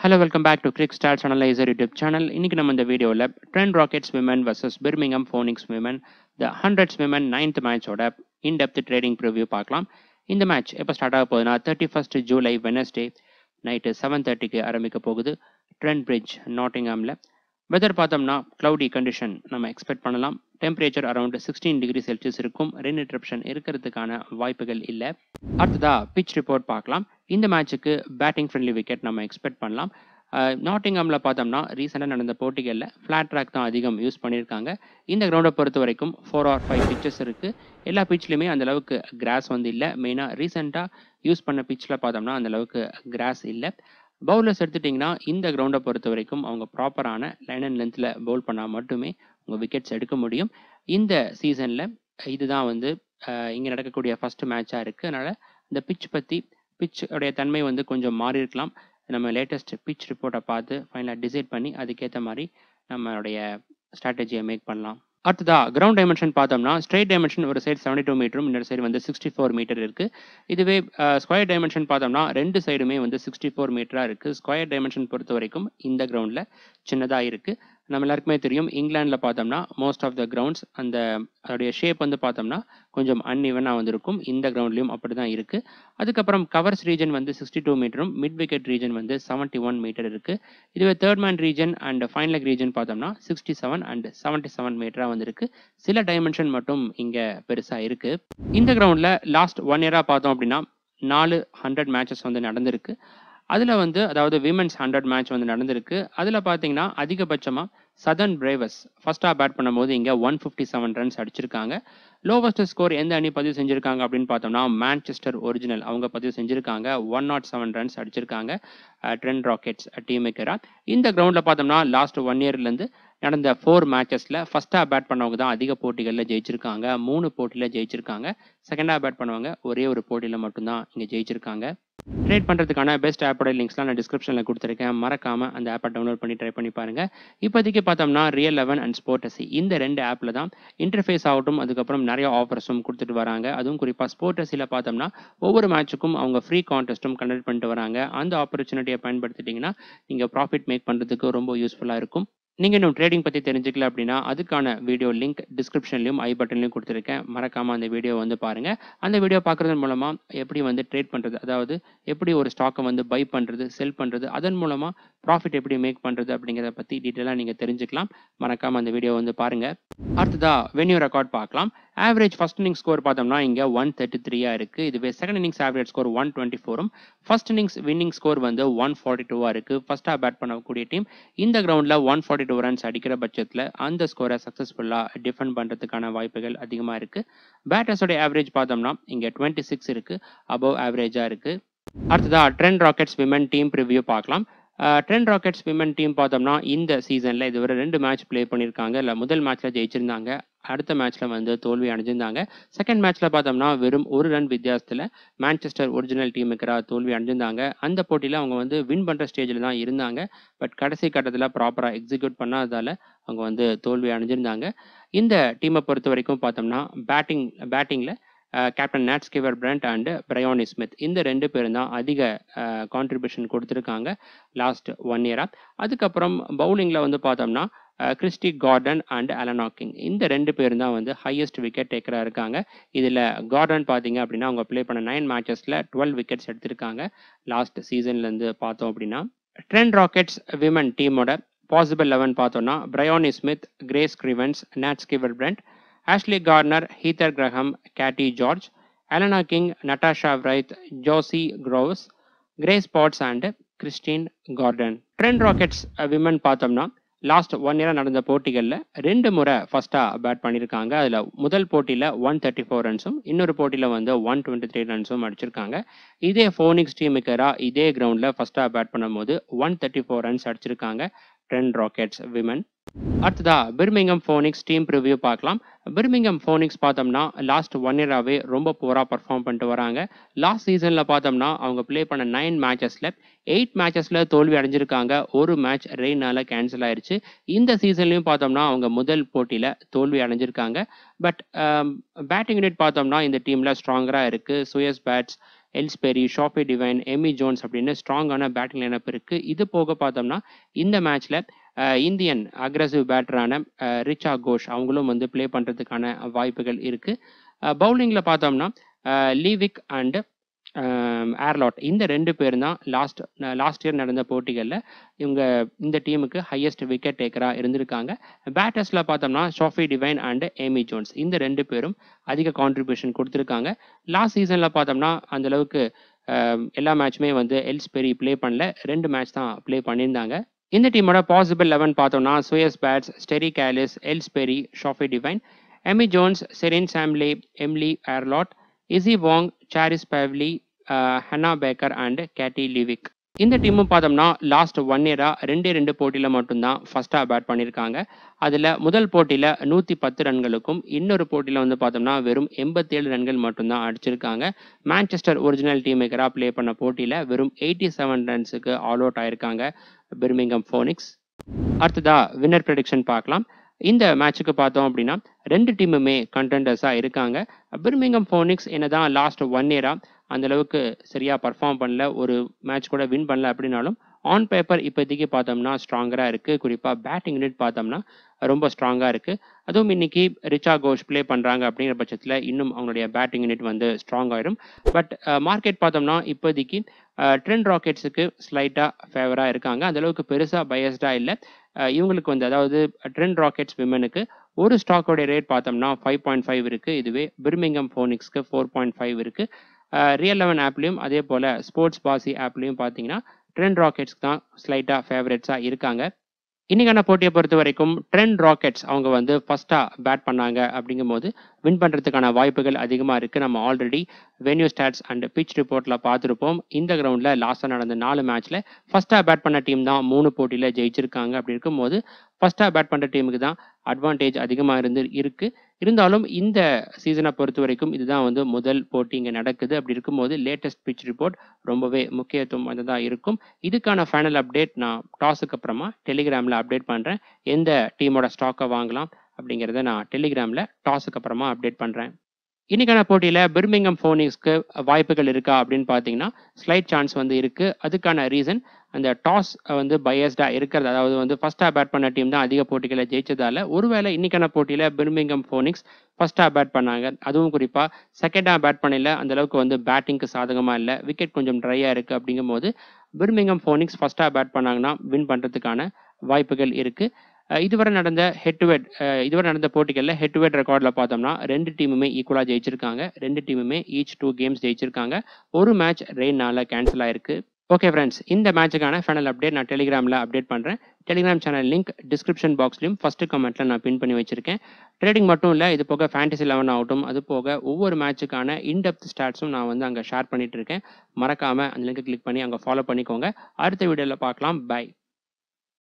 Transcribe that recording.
hello welcome back to cric stars analyser YouTube channel இன்னைக்கு நம்ம இந்த வீடியோவில் Trent Rockets women versus Birmingham Phoenix women the hundreds women ninth மேட்சோட in depth trading preview பார்க்கலாம் இந்த match எப்போ start ஆக போகுதுன்னா thirty first July Wednesday night seven தேர்ட்டிக்கு ஆரம்பிக்க போகுது ட்ரெண்ட் பிரிட்ஜ் நாட்டிங்ஹாமில் வெதர் பார்த்தோம்னா க்ளவுடி கண்டிஷன் நம்ம எக்ஸ்பெக்ட் பண்ணலாம் temperature around sixteen degree Celsius இருக்கும் ரெயின் இன்டரப்ஷன் இருக்கிறதுக்கான வாய்ப்புகள் இல்லை அடுத்ததா பிச் ரிப்போர்ட் பார்க்கலாம் இந்த மேட்ச்சுக்கு பேட்டிங் ஃப்ரெண்ட்லி விக்கெட் நம்ம எக்ஸ்பெக்ட் பண்ணலாம் நாட்டிங்ஹாமில் பார்த்தோம்னா ரீசெண்டாக நடந்த போட்டிகளில் ஃப்ளாட் ட்ராக் தான் அதிகம் யூஸ் பண்ணியிருக்காங்க இந்த கிரவுண்டை பொறுத்த வரைக்கும் ஃபோர் ஆர் ஃபைவ் பிச்சஸ் இருக்குது எல்லா பிச்லையுமே அந்த அளவுக்கு கிராஸ் வந்து இல்லை மெயினாக ரீசெண்டாக யூஸ் பண்ண பிச்சில் பார்த்தோம்னா அந்த அளவுக்கு கிராஸ் இல்லை பவுலர்ஸ் எடுத்துட்டிங்கன்னா இந்த கிரவுண்டை பொறுத்த வரைக்கும் அவங்க ப்ராப்பரான லைன் அண்ட் லென்த்தில் பவுல் பண்ணால் மட்டுமே உங்கள் விக்கெட்ஸ் எடுக்க முடியும் இந்த சீசனில் இதுதான் வந்து இங்கே நடக்கக்கூடிய ஃபர்ஸ்ட் மேட்சாக இருக்குது அதனால் இந்த பிச் பற்றி பிச் உடைய தன்மை வந்து கொஞ்சம் மாறி இருக்கலாம் நம்ம லேட்டஸ்ட் பிச் ரிப்போர்ட்டை பார்த்து ஃபைனலாக டிசைட் பண்ணி அதுக்கேற்ற மாதிரி நம்மளுடைய ஸ்ட்ராட்டஜியை மேக் பண்ணலாம் அடுத்ததா கிரவுண்ட் டைமென்ஷன் பார்த்தோம்னா ஸ்ட்ரெயிட் டைமென்ஷன் ஒரு சைடு செவன்டி டூ மீட்டரும் இன்னொரு சைடு வந்து சிக்ஸ்டி ஃபோர் மீட்டர் இருக்குது இதுவே ஸ்கொயர் டைமென்ஷன் பார்த்தோம்னா ரெண்டு சைடுமே வந்து சிக்ஸ்டி ஃபோர் மீட்டராக இருக்குது ஸ்கொயர் டைமென்ஷன் பொறுத்த வரைக்கும் இந்த கிரவுண்டில் சின்னதாக இருக்குது நம்ம எல்லாருக்குமே தெரியும் இங்கிலாண்டில் பார்த்தோம்னா மோஸ்ட் ஆஃப் த கிரவுண்ட்ஸ் அந்த அதோடைய ஷேப் வந்து பார்த்தோம்னா கொஞ்சம் அன்இவனாக வந்திருக்கும் இந்த கிரவுண்ட்லேயும் அப்படி தான் இருக்குது அதுக்கப்புறம் கவர்ஸ் ரீஜன் வந்து சிக்ஸ்டி டூ மீட்டரும் மிட் விக்கெட் ரீஜன் வந்து செவன்ட்டி ஒன் மீட்டர் இருக்குது இதுவே third man region and final leg region பார்த்தோம்னா sixty seven and seventy seven மீட்டராக வந்திருக்கு சில டைமென்ஷன் மட்டும் இங்கே பெருசாக இருக்குது இந்த கிரவுண்டில் லாஸ்ட் ஒன் இயராக பார்த்தோம் அப்படின்னா நாலு ஹண்ட்ரட் மேட்சஸ் வந்து நடந்திருக்கு அதில் வந்து அதாவது விமென்ஸ் ஹண்ட்ரட் மேட்ச் வந்து நடந்திருக்கு அதில் பார்த்தீங்கன்னா அதிகபட்சமாக சதர்ன் பிரேவர்ஸ் ஃபர்ஸ்டாக பேட் பண்ணும்போது இங்கே ஒன் ஃபிஃப்டி செவன் ரன்ஸ் அடிச்சிருக்காங்க லோவஸ்ட் ஸ்கோர் எந்த அணி பதிவு செஞ்சுருக்காங்க அப்படின்னு பார்த்தோம்னா மேன்செஸ்டர் ஒரிஜினல் அவங்க பதிவு செஞ்சுருக்காங்க ஒன் நாட் செவன் ரன்ஸ் அடிச்சிருக்காங்க ட்ரெண்ட் ராக்கெட்ஸ் டீமுக்கு இந்த கிரவுண்டில் பார்த்தோம்னா லாஸ்ட் ஒன் இயர்லேருந்து நடந்த ஃபோர் மேட்சஸில் ஃபஸ்ட்டாக பேட் பண்ணவங்க தான் அதிக போட்டிகளில் ஜெயிச்சிருக்காங்க மூணு போட்டியில் ஜெயிச்சிருக்காங்க செகண்டாக பேட் பண்ணவங்க ஒரே ஒரு போட்டியில் மட்டும்தான் இங்கே ஜெயிச்சிருக்காங்க ட்ரேட் பண்ணுறதுக்கான பெஸ்ட் ஆப்போட லிங்க்ஸ்லாம் நான் டிஸ்கிரிப்ஷனில் கொடுத்துருக்கேன் மறக்காமல் அந்த ஆப்பை டவுன்லோட் பண்ணி ட்ரை பண்ணி பாருங்கள் இப்போதைக்கு பார்த்தோம்னா ரியல் லெவன் அண்ட் ஸ்போர்டசி இந்த ரெண்டு ஆப்பில் தான் இன்டர்ஃபேஸ் ஆகட்டும் அதுக்கப்புறம் நிறைய ஆஃபர்ஸும் கொடுத்துட்டு வராங்க அதுவும் குறிப்பாக ஸ்போர்டஸில் பார்த்தோம்னா ஒவ்வொரு மேட்சுக்கும் அவங்க ஃப்ரீ கான்டெஸ்ட்டும் கண்டக்ட் பண்ணிட்டு வராங்க அந்த ஆப்பர்ச்சுனிட்டியை பயன்படுத்திட்டிங்கன்னா நீங்கள் ப்ராஃபிட் மேக் பண்ணுறதுக்கு ரொம்ப யூஸ்ஃபுல்லாக இருக்கும் நீங்கள் இன்னும் ட்ரேடிங் பற்றி தெரிஞ்சுக்கல அப்படின்னா அதுக்கான வீடியோ லிங்க் டிஸ்கிரிப்ஷன்லையும் ஐ பட்டன்லையும் கொடுத்துருக்கேன் மறக்காமல் அந்த வீடியோ வந்து பாருங்கள் அந்த வீடியோ பார்க்குறது மூலமாக எப்படி வந்து ட்ரேட் பண்ணுறது அதாவது எப்படி ஒரு ஸ்டாக்கை வந்து பை பண்ணுறது செல் பண்ணுறது அதன் மூலமாக ப்ராஃபிட் எப்படி மேக் பண்ணுறது அப்படிங்கிறத பற்றி டீட்டெயிலாக நீங்கள் தெரிஞ்சுக்கலாம் மறக்காமல் அந்த வீடியோ வந்து பாருங்கள் அடுத்ததா வென்யூ ரெக்கார்ட் பார்க்கலாம் ஆவரேஜ் ஃபர்ஸ்ட் இன்னிங்ஸ் ஸ்கோர் பார்த்தோம்னா இங்கே ஒன் தேர்ட்டி த்ரீயாக இருக்குது இதுவே second innings average score one twenty ஃபோரும் ஃபர்ஸ்ட் இன்னிங்ஸ் வின்னிங் ஸ்கோர் வந்து ஒன் ஃபார்ட்டி டூவாக இருக்குது ஃபர்ஸ்ட்டாக பேட் பண்ணக்கூடிய டீம் இந்த கிரவுண்டில் ஒன் ஃபார்ட்டி டூ ரன்ஸ் அடிக்கிற பட்சத்தில் அந்த ஸ்கோரை சக்ஸஸ்ஃபுல்லாக டிஃபெண்ட் பண்ணுறதுக்கான வாய்ப்புகள் அதிகமாக இருக்குது பேட்டர்ஸோட ஆவரேஜ் பார்த்தோம்னா இங்கே டுவெண்ட்டி சிக்ஸ் இருக்குது அபவ் ஆவரேஜாக இருக்குது அடுத்ததா Trent Rockets women team preview பார்க்கலாம் ட்ரெண்ட் ராக்கெட்ஸ் விமன் டீம் பார்த்தோம்னா இந்த சீசனில் இதுவரை ரெண்டு மேட்ச் ப்ளே பண்ணியிருக்காங்க இல்லை முதல் மேட்ச்சில் ஜெயிச்சிருந்தாங்க அடுத்த மேட்ச்சில் வந்து தோல்வி அடைஞ்சிருந்தாங்க செகண்ட் மேட்ச்சில் பார்த்தோம்னா வெறும் ஒரு ரன் வித்தியாசத்தில் மேன்செஸ்டர் ஒரிஜினல் டீமுக்கு தோல்வி அடைஞ்சிருந்தாங்க அந்த போட்டியில் அவங்க வந்து வின் பண்ணுற ஸ்டேஜில் தான் இருந்தாங்க பட் கடைசி கட்டத்தில் ப்ராப்பராக எக்ஸிக்யூட் பண்ணாததால் அவங்க வந்து தோல்வி அடைஞ்சிருந்தாங்க இந்த டீமை பொறுத்த வரைக்கும் பார்த்தோம்னா பேட்டிங் பேட்டிங்கில் captain Nat Sciver Brunt and Bryony Smith இந்த ரெண்டு பேரும் தான் அதிக கான்ட்ரிபியூஷன் கொடுத்துருக்காங்க லாஸ்ட் ஒன் இயராக அதுக்கப்புறம் பவுலிங்கில் வந்து பார்த்தோம்னா கிறிஸ்டி கார்டன் அண்ட் அலனாக்கிங் இந்த ரெண்டு பேரும் தான் வந்து ஹையஸ்ட் விக்கெட் டேக்கராக இருக்காங்க இதில் கார்டன் பார்த்தீங்க அப்படின்னா அவங்க ப்ளே பண்ண நைன் மேட்சஸில் டுவெல் விக்கெட்ஸ் எடுத்திருக்காங்க லாஸ்ட் சீசன்லேருந்து பார்த்தோம் அப்படின்னா ட்ரெண்ட் ராக்கெட்ஸ் விமன் டீமோட பாசிபிள் லெவன் பார்த்தோம்னா Bryony Smith Grace Scrivens Nat Sciver Brunt Ashleigh Gardner Heather Graham Katie George Alana King Natasha Wraith Josie Groves Grace Potts and Kirstie Gordon Trent Rockets women பார்த்தோம்னா last one இயராக நடந்த போட்டிகளில் ரெண்டு முறை ஃபஸ்ட்டாக bad பண்ணியிருக்காங்க அதில் முதல் போட்டியில் ஒன் தேர்ட்டி ஃபோர் ரன்ஸும் இன்னொரு போட்டியில் வந்து ஒன் டுவெண்ட்டி த்ரீ ரன்ஸும் அடிச்சிருக்காங்க இதே ஃபோனிக்ஸ் டீமுக்கரா இதே கிரவுண்டில் ஃபஸ்ட்டாக பேட் பண்ணும்போது ஒன் தேர்ட்டி ஃபோர் ரன்ஸ் அடிச்சிருக்காங்க ட்ரெண்ட் ராக்கெட்ஸ் விமன் அடுத்ததா பிர்மிங்கம் ஃபோனிக்ஸ் டீம் ப்ரிவ்யூ பார்க்கலாம் பிர்மிங்கம் ஃபோனிக்ஸ் பார்த்தோம்னா லாஸ்ட் ஒன் இயராகவே ரொம்ப போராக பர்ஃபார்ம் பண்ணிட்டு வராங்க லாஸ்ட் சீசனில் பார்த்தோம்னா அவங்க ப்ளே பண்ண நைன் மேட்சஸில் எயிட் மேட்சஸில் தோல்வி அடைஞ்சிருக்காங்க ஒரு மேட்ச் ரெயினால் கேன்சல் ஆயிடுச்சு இந்த சீசன்லையும் பார்த்தோம்னா அவங்க முதல் போட்டியில் தோல்வி அடைஞ்சிருக்காங்க பட் பேட்டிங் யூனிட் பார்த்தோம்னா இந்த டீமில் ஸ்ட்ராங்கராக இருக்குது Suzie Bates Ellyse Perry Sophie Devine Amy Jones அப்படின்னு ஸ்ட்ராங்கான பேட்டிங் லைனப் இருக்குது இது போக பார்த்தோம்னா இந்த மேட்ச்சில் இந்தியன் அக்ரஸிவ் பேட்டரான ரிச்சா கோஷ் அவங்களும் வந்து ப்ளே பண்ணுறதுக்கான வாய்ப்புகள் இருக்குது பவுலிங்கில் பார்த்தோம்னா லீவிக் அண்டு ஏர்லாட் இந்த ரெண்டு பேர் தான் லாஸ்ட் லாஸ்ட் இயர் நடந்த போட்டிகளில் இவங்க இந்த டீமுக்கு ஹையஸ்ட் விக்கெட் டேக்கராக இருந்திருக்காங்க பேட்டர்ஸில் பார்த்தோம்னா Sophie Devine and Amy Jones இந்த ரெண்டு பேரும் அதிக கான்ட்ரிபியூஷன் கொடுத்துருக்காங்க லாஸ்ட் சீசனில் பார்த்தோம்னா அந்த அளவுக்கு எல்லா மேட்சுமே வந்து எல்ஸ்பெரி ப்ளே பண்ணல ரெண்டு மேட்ச் தான் ப்ளே பண்ணியிருந்தாங்க இந்த டீமோட பாசிபிள் லெவன் பார்த்தோம்னா Suzie Bates Sterre Kalis Ellyse Perry Sophie Devine Amy Jones செரின் சாம்லே Emily Arlott Issy Wong Charis Pavely Hannah Baker and Katie Levick இந்த டீமும் பார்த்தோம்னா லாஸ்ட் ஒன் இயராக ரெண்டே ரெண்டு போட்டியில் மட்டும்தான் ஃபஸ்ட்டாக பேட் பண்ணியிருக்காங்க அதில் முதல் போட்டியில் நூற்றி பத்து ரன்களுக்கும் இன்னொரு போட்டியில் வந்து பார்த்தோம்னா வெறும் எண்பத்தேழு ரன்கள் மட்டும்தான் அடிச்சிருக்காங்க மான்செஸ்டர் ஒரிஜினல் டீம் மேக்கராக ப்ளே பண்ண போட்டியில் வெறும் எயிட்டி செவன் ரன்ஸுக்கு ஆல் அவுட் ஆயிருக்காங்க பிர்மிங்கம் ஃபோனிக்ஸ் அடுத்ததா வின்னர் ப்ரெடிக்ஷன் பார்க்கலாம் இந்த மேட்சுக்கு பார்த்தோம் அப்படின்னா ரெண்டு டீமுமே கண்டெண்டர்ஸாக இருக்காங்க பிர்மிங்கம் ஃபோனிக்ஸ் என்னதான் லாஸ்ட் ஒன் இயராக அந்த அளவுக்கு சரியாக பர்ஃபார்ம் பண்ணல ஒரு மேட்ச் கூட வின் பண்ணல அப்படின்னாலும் ஆன் பேப்பர் இப்போதைக்கு பார்த்தோம்னா ஸ்ட்ராங்கராக இருக்குது குறிப்பாக பேட்டிங் யூனிட் பார்த்தோம்னா ரொம்ப ஸ்ட்ராங்காக இருக்குது அதுவும் இன்னைக்கு ரிச்சா கோஷ் ப்ளே பண்ணுறாங்க அப்படிங்கிற பட்சத்தில் இன்னும் அவங்களுடைய பேட்டிங் யூனிட் வந்து ஸ்ட்ராங் ஆயிரும் பட் மார்க்கெட் பார்த்தோம்னா இப்போதைக்கு ட்ரெண்ட் ராக்கெட்ஸுக்கு ஸ்லைட்டாக ஃபேவராக இருக்காங்க அந்தளவுக்கு பெருசாக பயஸ்டாக இல்லை இவங்களுக்கு வந்து அதாவது ட்ரெண்ட் ராக்கெட்ஸ் விமனுக்கு ஒரு ஸ்டாக்கோடைய ரேட் பார்த்தோம்னா ஃபைவ் பாயிண்ட் ஃபைவ் இருக்குது இதுவே பிர்மிங்கம் ஃபோனிக்ஸ்க்கு ஃபோர் பாயிண்ட் ஃபைவ் இருக்குது ரியல் லெவன் ஆப்லேயும் அதே போல் ஸ்போர்ட்ஸ் பாசி ஆப்லேயும் பார்த்தீங்கன்னா ட்ரெண்ட் ராக்கெட்ஸ்க்கு தான் ஸ்லைட்டாக ஃபேவரட்ஸாக இருக்காங்க இன்னைக்கான போட்டியை பொறுத்த வரைக்கும் ட்ரெண்ட் ராக்கெட்ஸ் அவங்க வந்து ஃபஸ்ட்டாக பேட் பண்ணாங்க அப்படிங்கும்போது வின் பண்ணுறதுக்கான வாய்ப்புகள் அதிகமாக இருக்குது நம்ம already venue stats and pitch ரிப்போர்ட்டில் பார்த்துருப்போம் இந்த கிரவுண்டில் லாஸ்ட்டாக நடந்த நாலு மேட்ச்சில் ஃபஸ்ட்டாக பேட் பண்ண டீம் தான் மூணு போட்டியில் ஜெயிச்சிருக்காங்க அப்படி இருக்கும்போது ஃபஸ்ட்டாக பேட் பண்ணுற டீமுக்கு தான் அட்வான்டேஜ் அதிகமாக இருந்து இருக்குது இருந்தாலும் இந்த சீசனை பொறுத்த வரைக்கும் இதுதான் வந்து முதல் போட்டி இங்கே நடக்குது அப்படி இருக்கும்போது லேட்டஸ்ட் பிச் ரிப்போர்ட் ரொம்பவே முக்கியத்துவம் வாய்ந்ததாக இருக்கும் இதுக்கான ஃபைனல் அப்டேட் நான் டாஸுக்கு அப்புறமா டெலிகிராமில் அப்டேட் பண்ணுறேன் எந்த டீமோட ஸ்டாக்கை வாங்கலாம் அப்படிங்கிறத நான் டெலிகிராமில் டாஸுக்கு அப்புறமா அப்டேட் பண்ணுறேன் இன்னைக்கான போட்டியில் பிர்மிங்கம் ஃபோனிக்ஸ்க்கு வாய்ப்புகள் இருக்கா அப்படின்னு பார்த்தீங்கன்னா ஸ்லைட் சான்ஸ் வந்து இருக்குது அதுக்கான ரீசன் அந்த டாஸ் வந்து பயஸ்டாக இருக்கிறது அதாவது வந்து ஃபஸ்ட்டாக பேட் பண்ண டீம் தான் அதிக போட்டிகளை ஜெயிச்சதால ஒருவேளை இன்னைக்கான போட்டியில் பிர்மிங்கம் ஃபோனிக்ஸ் ஃபஸ்ட்டாக பேட் பண்ணாங்க அதுவும் குறிப்பாக செகண்டாக பேட் பண்ணல அந்த அளவுக்கு வந்து பேட்டிங்க்கு சாதகமாக இல்லை விக்கெட் கொஞ்சம் ட்ரையாக இருக்குது அப்படிங்கும்போது பிர்மிங்கம் ஃபோனிக்ஸ் ஃபஸ்ட்டாக பேட் பண்ணாங்கன்னா வின் பண்ணுறதுக்கான வாய்ப்புகள் இருக்குது இதுவரை நடந்த ஹெட் டு ஹெட் இதுவரை நடந்த போட்டிகளில் ஹெட் டு ஹெட் ரெக்கார்டில் பார்த்தோம்னா ரெண்டு டீமுமே ஈக்குவலாக ஜெயிச்சிருக்காங்க ரெண்டு டீமுமே ஈச் டூ கேம்ஸ் ஜெயிச்சிருக்காங்க ஒரு மேட்ச் ரெயின்னால கேன்சல் ஆயிருக்கு ஓகே ஃப்ரெண்ட்ஸ் இந்த மேட்சுக்கான ஃபைனல் அப்டேட் நான் டெலிகிராமில் அப்டேட் பண்ணுறேன் டெலிகிராம் சேனல் லிங்க் டிஸ்கிரிப்ஷன் பாக்ஸ்லையும் ஃபஸ்ட்டு கமெண்ட்டில் நான் பின் பண்ணி வச்சிருக்கேன் ட்ரேடிங் மட்டும் இல்லை இது போக ஃபேண்டசி லெவன் ஆகட்டும் அது போக ஒவ்வொரு மேட்சுக்கான இன்டெப்த் ஸ்டாட்ஸும் நான் வந்து அங்கே ஷேர் பண்ணிட்டு இருக்கேன் மறக்காமல் அந்த லிங்க் கிளிக் பண்ணி அங்கே ஃபாலோ பண்ணிக்கோங்க அடுத்த வீடியோவில் பார்க்கலாம் பை